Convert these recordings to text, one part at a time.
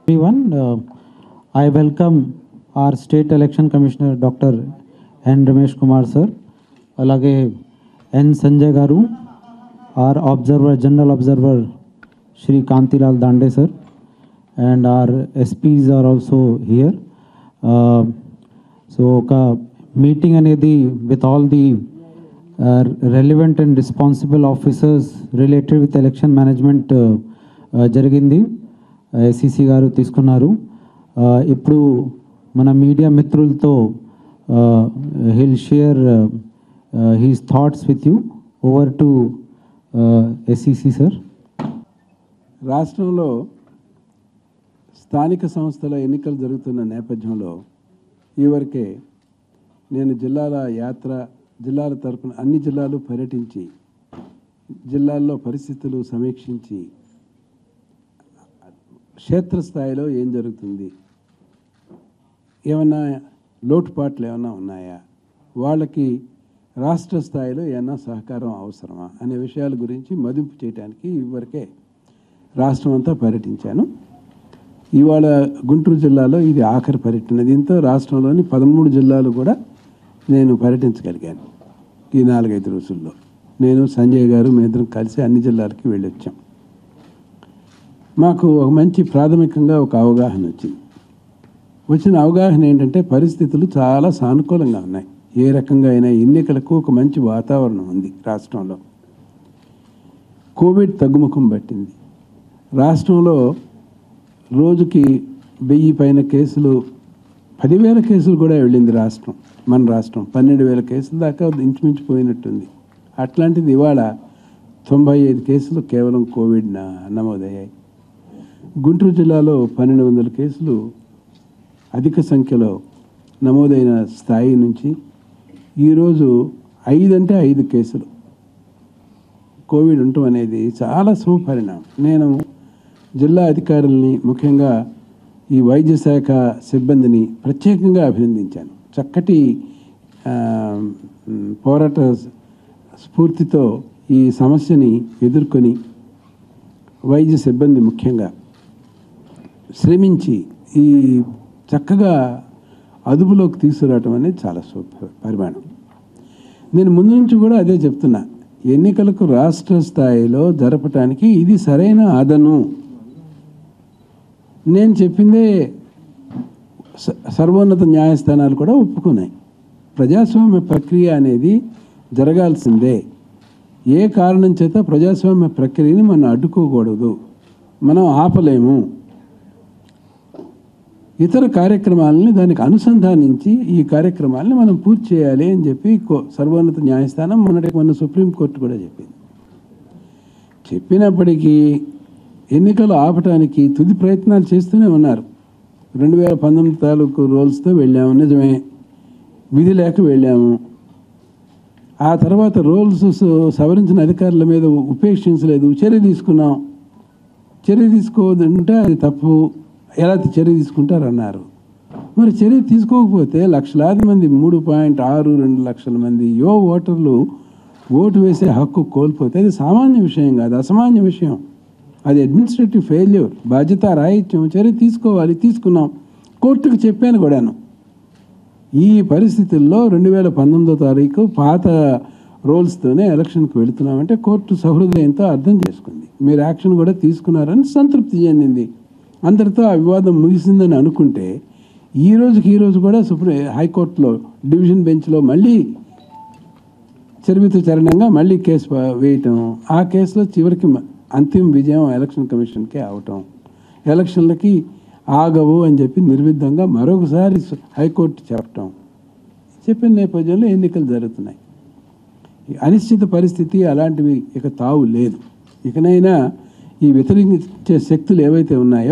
everyone. Uh, I welcome our state election commissioner Dr. N. Ramesh Kumar sir, అలాగే N Sanjay గారు are observer general observer Shri Kantilal Dande sir and are SPs are also here so ఒక meeting అనేది with all the relevant and responsible officers related with election management జరిగింది SCC గారు తీసుకున్నారు Uh, ఇప్పుడు మన media మిత్రులతో he'll share his thoughts with you over to SCC sir రాష్ట్రంలో స్థానిక సంస్థల ఎన్నికలు జరుగుతున్న నేపథ్యంలో ఈవరకే నేను జిల్లాల యాత్ర జిల్లాల తరపున అన్ని జిల్లాలు పర్యటించి జిల్లాల్లో పరిస్థితులు సమీక్షించి క్షేత్రస్థాయిలో ఏం జరుగుతుంది ఏమన్నా లోటుపాట్లు ఏమన్నా ఉన్నాయా వాళ్ళకి రాష్ట్ర స్థాయిలో ఏమన్నా సహకారం అవసరమా అనే విషయాల గురించి మదింపు చేయడానికి ఇవరకే రాష్ట్రం అంతా పర్యటించాను ఇవాళ గుంటూరు జిల్లాలో ఇది ఆఖరి పర్యటన దీంతో రాష్ట్రంలోని పదమూడు జిల్లాలు కూడా నేను పర్యటించగలిగాను ఈ నాలుగైదు రోజుల్లో నేను సంజయ్ గారు మేమిద్దరం కలిసి అన్ని జిల్లాలకి వెళ్ళొచ్చాం మాకు ఒక మంచి ప్రాథమికంగా ఒక అవగాహన వచ్చింది వచ్చిన అవగాహన ఏంటంటే పరిస్థితులు చాలా సానుకూలంగా ఉన్నాయి ఏ రకంగా అయినా ఎన్నికలకు ఒక మంచి వాతావరణం ఉంది రాష్ట్రంలో కోవిడ్ తగ్గుముఖం పట్టింది రాష్ట్రంలో రోజుకి వెయ్యి పైన కేసులు పదివేల కేసులు కూడా వెళ్ళింది రాష్ట్రం మన రాష్ట్రం పన్నెండు వేల కేసుల దాకా ఇంచుమించు పోయినట్టుంది అట్లాంటిది ఇవాళ తొంభై ఐదు కేసులు కేవలం కోవిడ్ న- నమోదయ్యాయి గుంటూరు జిల్లాలో పన్నెండు వందల కేసులు అధిక సంఖ్యలో నమోదైన స్థాయి నుంచి ఈరోజు ఐదు అంటే ఐదు కేసులు కోవిడ్ ఉండటం అనేది చాలా శుభపరిణామం నేను జిల్లా అధికారుల్ని ముఖ్యంగా ఈ వైద్య శాఖ సిబ్బందిని ప్రత్యేకంగా అభినందించాను చక్కటి ఆ, మ్, పోరాట స్ఫూర్తితో ఈ సమస్యని ఎదుర్కొని వైద్య సిబ్బంది ముఖ్యంగా శ్రమించి ఈ చక్కగా అదుపులోకి తీసుకురావటం అనేది చాలా శుభ పరిమాణం నేను ముందు నుంచి కూడా అదే చెప్తున్నా ఎన్నికలకు రాష్ట్ర స్థాయిలో జరపటానికి ఇది సరైన అదను నేను చెప్పిందే స- సర్వోన్నత న్యాయస్థానాలు కూడా ఒప్పుకున్నాయి ప్రజాస్వామ్య ప్రక్రియ అనేది జరగాల్సిందే ఏ కారణం చేత ప్రజాస్వామ్య ప్రక్రియని మనం అడ్డుకోకూడదు మనం ఆపలేము ఇతర కార్యక్రమాలని దానికి అనుసంధానించి ఈ కార్యక్రమాలని మనం పూర్తి చేయాలి అని చెప్పి కో- సర్వోన్నత న్యాయస్థానం మొన్నటి మొన్న సుప్రీంకోర్టు కూడా చెప్పింది చెప్పినప్పటికీ ఎన్నికలు ఆపటానికి తుది ప్రయత్నాలు చేస్తూనే ఉన్నారు రెండు వేల పంతొమ్మిది తాలూకు రోల్స్తో వెళ్ళాము నిజమే విధి లేక వెళ్ళాము ఆ తర్వాత రోల్స్ స- సవరించిన అధికారుల మీద ఉపేక్షించలేదు చర్య తీసుకున్నాం చర్య తీసుకోవద్దంటే అది తప్పు ఎలా చర్య తీసుకుంటారన్నారు మరి చర్య తీసుకోకపోతే లక్షలాది మంది మూడు పాయింట్ ఆరు రెండు లక్షల మంది యువ ఓటర్లు ఓటు వేసే హక్కు కోల్పోతే అది సామాన్య విషయం కాదు అసామాన్య విషయం అది అడ్మినిస్ట్రేటివ్ ఫెయిల్యూర్ బాధ్యత రాహిత్యం చర్య తీసుకోవాలి తీసుకున్నాం కోర్టుకు చెప్పాను కూడాను ఈ పరిస్థితుల్లో రెండు వేల పంతొమ్మిదో తారీఖు పాత రోల్స్తోనే ఎలక్షన్కి వెళుతున్నామంటే కోర్టు సహృదయంతో అర్థం చేసుకుంది మీరు యాక్షన్ కూడా తీసుకున్నారని సంతృప్తి చెందింది అందరితో ఆ వివాదం ముగిసిందని అనుకుంటే ఈ రోజుకి ఈ రోజు కూడా సుప్రీం హైకోర్టులో డివిజన్ బెంచ్లో మళ్ళీ చరిమిత చరణంగా మళ్ళీ కేసు ప- వేయటం ఆ కేసులో చివరికి మ- అంతిమ విజయం ఎలక్షన్ కమిషన్కే అవటం ఎలక్షన్లకి ఆగవు అని చెప్పి నిర్విధంగా మరొకసారి సు- హైకోర్టు చెప్పటం చెప్పిన నేపథ్యంలో ఎన్నికలు జరుగుతున్నాయి ఈ అనిశ్చిత పరిస్థితి అలాంటివి ఇక తావు లేదు ఇకనైనా ఈ వ్యతిరేకించే శక్తులు ఏవైతే ఉన్నాయో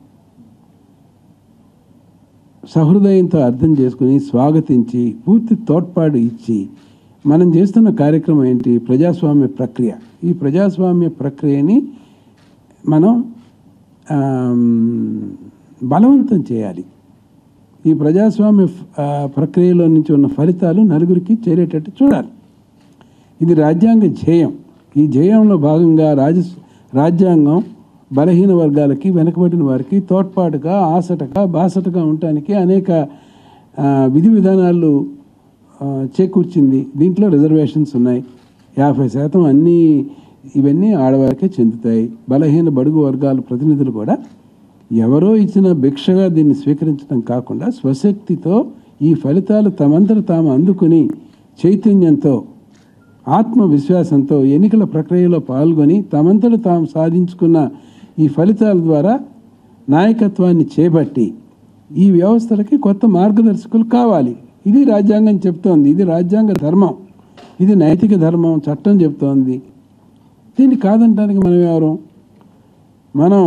సహృదయంతో అర్థం చేసుకుని స్వాగతించి పూర్తి తోడ్పాటు ఇచ్చి మనం చేస్తున్న కార్యక్రమం ఏంటి ప్రజాస్వామ్య ప్రక్రియ ఈ ప్రజాస్వామ్య ప్రక్రియని మనం ఆమ్, బలవంతం చేయాలి ఈ ప్రజాస్వామ్య ఆ, ప్రక్రియలో నుంచి ఉన్న ఫలితాలు నలుగురికి చేరేటట్టు చూడాలి ఇది రాజ్యాంగ ధ్యేయం ఈ ధ్యేయంలో భాగంగా రాజ రాజ్యాంగం బలహీన వర్గాలకి వెనకబడిన వారికి తోడ్పాటుగా ఆసటగా బాసటగా ఉండటానికి అనేక ఆ, విధి విధానాలు ఆ, చేకూర్చింది దీంట్లో రిజర్వేషన్స్ ఉన్నాయి యాభై శాతం అన్నీ ఇవన్నీ ఆడవారికే చెందుతాయి బలహీన బడుగు వర్గాల ప్రతినిధులు కూడా ఎవరో ఇచ్చిన భిక్షగా దీన్ని స్వీకరించడం కాకుండా స్వశక్తితో ఈ ఫలితాలు తమంతట తాము అందుకుని చైతన్యంతో ఆత్మవిశ్వాసంతో ఎన్నికల ప్రక్రియలో పాల్గొని తమంతట తాము సాధించుకున్న ఈ ఫలితాల ద్వారా నాయకత్వాన్ని చేపట్టి ఈ వ్యవస్థలకి కొత్త మార్గదర్శకులు కావాలి ఇది రాజ్యాంగం చెప్తోంది ఇది రాజ్యాంగ ధర్మం ఇది నైతిక ధర్మం చట్టం చెప్తోంది దీన్ని కాదంటానికి మనం ఎవరు మనం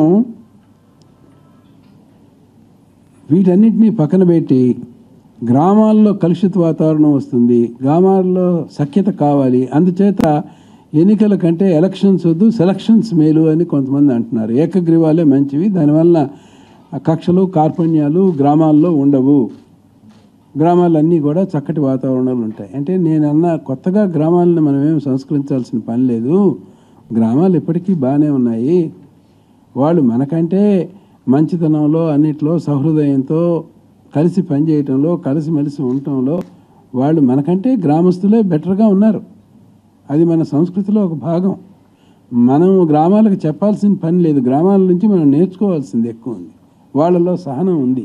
వీటన్నిటినీ పక్కన పెట్టి గ్రామాల్లో కలుషిత వాతావరణం వస్తుంది గ్రామాల్లో సఖ్యత కావాలి అందుచేత ఎన్నికల కంటే ఎలక్షన్స్ వద్దు సెలక్షన్స్ మేలు అని కొంతమంది అంటున్నారు ఏకగ్రీవాలే మంచివి దానివల్ల ఆ కక్షలు కార్పణ్యాలు గ్రామాల్లో ఉండవు గ్రామాలన్నీ కూడా చక్కటి వాతావరణాలు ఉంటాయి అంటే నేను అన్న కొత్తగా గ్రామాలను మనం ఏం సంస్కరించాల్సిన పని లేదు గ్రామాలు ఇప్పటికీ బాగానే ఉన్నాయి వాళ్ళు మనకంటే మంచితనంలో అన్నిట్లో సహృదయంతో కలిసి పనిచేయటంలో కలిసిమెలిసి ఉండటంలో వాళ్ళు మనకంటే గ్రామస్తులే బెటర్గా ఉన్నారు అది మన సంస్కృతిలో ఒక భాగం మనం గ్రామాలకు చెప్పాల్సిన పని లేదు గ్రామాల నుంచి మనం నేర్చుకోవాల్సింది ఎక్కువ ఉంది వాళ్ళలో సహనం ఉంది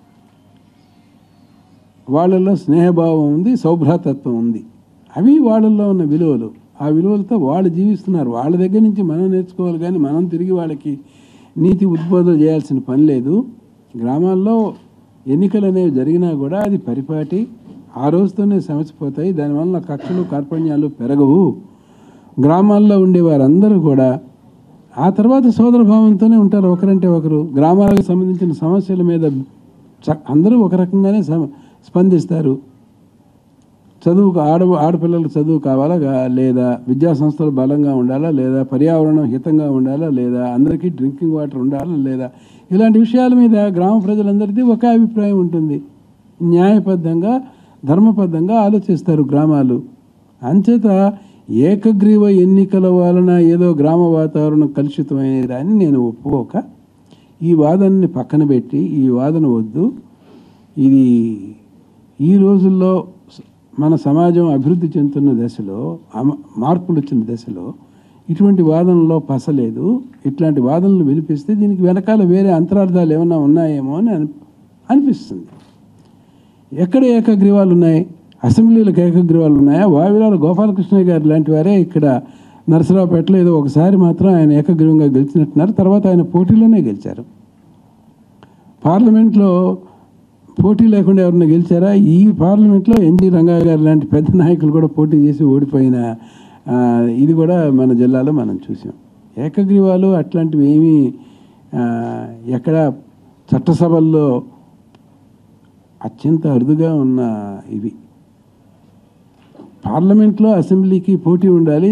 వాళ్ళల్లో స్నేహభావం ఉంది సౌభ్రాతత్వం ఉంది అవి వాళ్ళల్లో ఉన్న విలువలు ఆ విలువలతో వాళ్ళు జీవిస్తున్నారు వాళ్ళ దగ్గర నుంచి మనం నేర్చుకోవాలి కానీ మనం తిరిగి వాళ్ళకి నీతి ఉద్బోధన చేయాల్సిన పని లేదు గ్రామాల్లో ఎన్నికలు అనేవి జరిగినా కూడా అది పరిపాటి ఆ రోజుతోనే సమసిపోతాయి దానివల్ల కక్షలు కార్పణ్యాలు పెరగవు గ్రామాల్లో ఉండే వారందరూ కూడా ఆ తర్వాత సోదర భావంతోనే ఉంటారు ఒకరంటే ఒకరు గ్రామాలకు సంబంధించిన సమస్యల మీద చ- అందరూ ఒక రకంగానే సమ- స్పందిస్తారు చదువు ఆడ ఆడపిల్లలకు చదువు కావాలా గా- లేదా విద్యా సంస్థలు బలంగా ఉండాలా లేదా పర్యావరణం హితంగా ఉండాలా లేదా అందరికీ డ్రింకింగ్ వాటర్ ఉండాలా లేదా ఇలాంటి విషయాల మీద గ్రామ ప్రజలందరిది ఒక అభిప్రాయం ఉంటుంది న్యాయబద్ధంగా ధర్మబద్ధంగా ఆలోచిస్తారు గ్రామాలు అంచేత ఏకగ్రీవ ఎన్నికల వలన ఏదో గ్రామ వాతావరణం కలుషితమైనది అని నేను ఒప్పుకోక ఈ వాదనని పక్కన పెట్టి ఈ వాదన వద్దు ఇది ఈ రోజుల్లో స- మన సమాజం అభివృద్ధి చెందుతున్న దశలో అమ- మార్పులు వచ్చిన దశలో ఇటువంటి వాదనలో పసలేదు ఇట్లాంటి వాదనలు వినిపిస్తే దీనికి వెనకాల వేరే అంతరార్థాలు ఏమైనా ఉన్నాయేమో అని అని అనిపిస్తుంది ఎక్కడ ఏకగ్రీవాలు ఉన్నాయి అసెంబ్లీలకు ఏకగ్రీవాలు ఉన్నాయా వావిలాల గోపాలకృష్ణ గారు లాంటి వారే ఇక్కడ నరసరావుపేటలో ఏదో ఒకసారి మాత్రం ఆయన ఏకగ్రీవంగా గెలిచినట్టున్నారు తర్వాత ఆయన పోటీలోనే గెలిచారు పార్లమెంట్లో పోటీ లేకుండా ఎవరైనా గెలిచారా ఈ పార్లమెంట్లో ఎన్జి రంగా గారు లాంటి పెద్ద నాయకులు కూడా పోటీ చేసి ఓడిపోయిన ఆ, ఇది కూడా మన జిల్లాలో మనం చూసాం ఏకగ్రీవాలు అట్లాంటివి ఏమీ ఆ, ఎక్కడ చట్టసభల్లో అత్యంత అరుదుగా ఉన్న ఇవి పార్లమెంట్లో అసెంబ్లీకి పోటీ ఉండాలి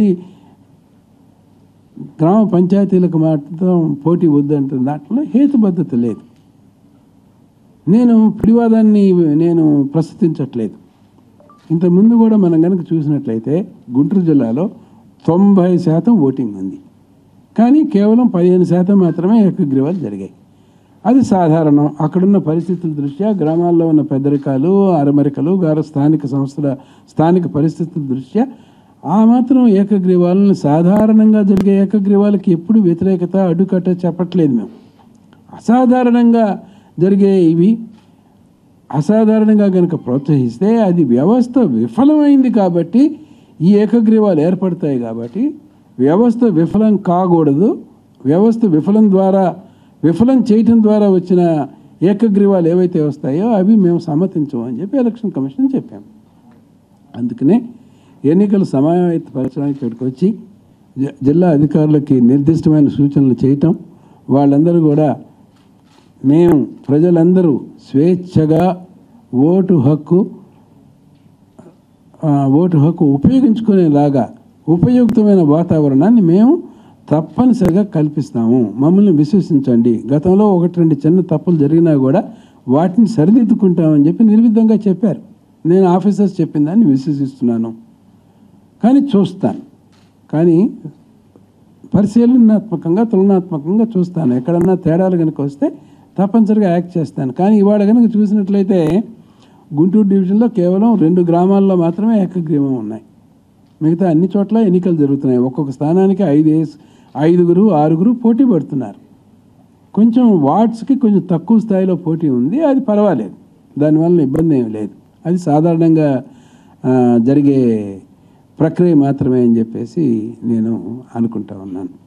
గ్రామ పంచాయతీలకు మాత్రం పోటీ వద్దంటుంది దాంట్లో హేతుబద్ధత లేదు నేను పిడివాదాన్ని నేను ప్రస్తుతించట్లేదు ఇంతకుముందు కూడా మనం కనుక చూసినట్లయితే గుంటూరు జిల్లాలో తొంభై శాతం ఓటింగ్ ఉంది కానీ కేవలం పదిహేను శాతం మాత్రమే ఏకగ్రీవాలు జరిగాయి అది సాధారణం అక్కడున్న పరిస్థితుల దృష్ట్యా గ్రామాల్లో ఉన్న పెద్దరికాలు అరమరికలు గారు స్థానిక సంస్థల స్థానిక పరిస్థితుల దృష్ట్యా ఆ మాత్రం ఏకగ్రీవాలను సాధారణంగా జరిగే ఏకగ్రీవాలకి ఎప్పుడు వ్యతిరేకత అడ్డుకట్ట చెప్పట్లేదు మేము అసాధారణంగా జరిగే ఇవి అసాధారణంగా కనుక ప్రోత్సహిస్తే అది వ్యవస్థ విఫలమైంది కాబట్టి ఈ ఏకగ్రీవాలు ఏర్పడతాయి కాబట్టి వ్యవస్థ విఫలం కాకూడదు వ్యవస్థ విఫలం ద్వారా విఫలం చేయటం ద్వారా వచ్చిన ఏకగ్రీవాలు ఏవైతే వస్తాయో అవి మేము సమ్మతించము అని చెప్పి ఎలక్షన్ కమిషన్ చెప్పాము అందుకనే ఎన్నికలు సమావేశపరచడానికి ఇక్కడికి వచ్చి జి- జిల్లా అధికారులకి నిర్దిష్టమైన సూచనలు చేయటం వాళ్ళందరూ కూడా మేము ప్రజలందరూ స్వేచ్ఛగా ఓటు హక్కు ఆ, ఓటు హక్కు ఉపయోగించుకునేలాగా ఉపయుక్తమైన వాతావరణాన్ని మేము తప్పనిసరిగా కల్పిస్తాము మమ్మల్ని విశ్వసించండి గతంలో ఒకటి రెండు చిన్న తప్పులు జరిగినా కూడా వాటిని సరిదిద్దుకుంటామని చెప్పి నిర్విధంగా చెప్పారు నేను ఆఫీసర్స్ చెప్పిన దాన్ని విశ్వసిస్తున్నాను కానీ చూస్తాను కానీ పరిశీలనాత్మకంగా తులనాత్మకంగా చూస్తాను ఎక్కడన్నా తేడాలు కనుక వస్తే తప్పనిసరిగా యాక్ట్ చేస్తాను కానీ ఇవాళ కనుక చూసినట్లయితే గుంటూరు డివిజన్లో కేవలం రెండు గ్రామాల్లో మాత్రమే ఏకగ్రీవం ఉన్నాయి మిగతా అన్ని చోట్ల ఎన్నికలు జరుగుతున్నాయి ఒక్కొక్క స్థానానికి ఐదు వేస్- ఐదుగురు ఆరుగురు పోటీ పడుతున్నారు కొంచెం వార్డ్స్కి కొంచెం తక్కువ స్థాయిలో పోటీ ఉంది అది పర్వాలేదు దానివల్ల ఇబ్బంది ఏమి లేదు అది సాధారణంగా ఆ, జరిగే ప్రక్రియ మాత్రమే అని చెప్పేసి నేను అనుకుంటా ఉన్నాను